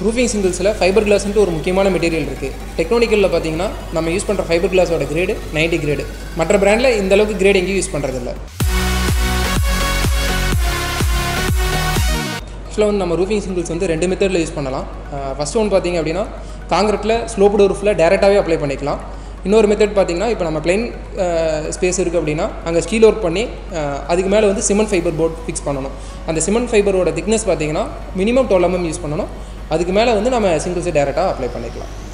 roofing சிங்கிள்ஸில் fibre கிளாஸ்ன்ட்டு ஒரு முக்கியமான material இருக்குது டெக்னானிக்கலில் பார்த்தீங்கன்னா நம்ம யூஸ் பண்ணுற ஃபைபர் கிளாஸோட கிரேடு 90 கிரேடு மற்ற பிராண்டில் இந்த அளவுக்கு கிரேட் எங்கேயும் யூஸ் பண்ணுறதில்ல ஆக்சுவலாக வந்து நம்ம ரூஃபிங் சிங்கிள்ஸ் வந்து ரெண்டு மெத்தடில் யூஸ் பண்ணலாம் ஃபஸ்ட் ஒன் பார்த்தீங்க அப்படின்னா காங்கிரீட்டில் ஸ்லோப்டு ரூஃபில் டேரெக்டாகவே அப்ளை பண்ணிக்கலாம் இன்னொரு மெத்தட் பார்த்தீங்கன்னா இப்போ நம்ம பிளைன் ஸ்பேஸ் இருக்குது அப்படின்னா அங்கே ஸ்டீல் ஒர்க் பண்ணி அஹ், அதுக்கு மேலே வந்து சிமெண்ட் ஃபைபர் போர்ட் ஃபிக்ஸ் பண்ணணும் அந்த சிமெண்ட் ஃபைபரோட திக்னஸ் பார்த்தீங்கன்னா மினிமம் டுவெல் mm யூஸ் பண்ணணும் அதுக்கு மேலே வந்து நம்ம சிங்கிள்ஸை டேரெக்டாக அப்ளை பண்ணிக்கலாம்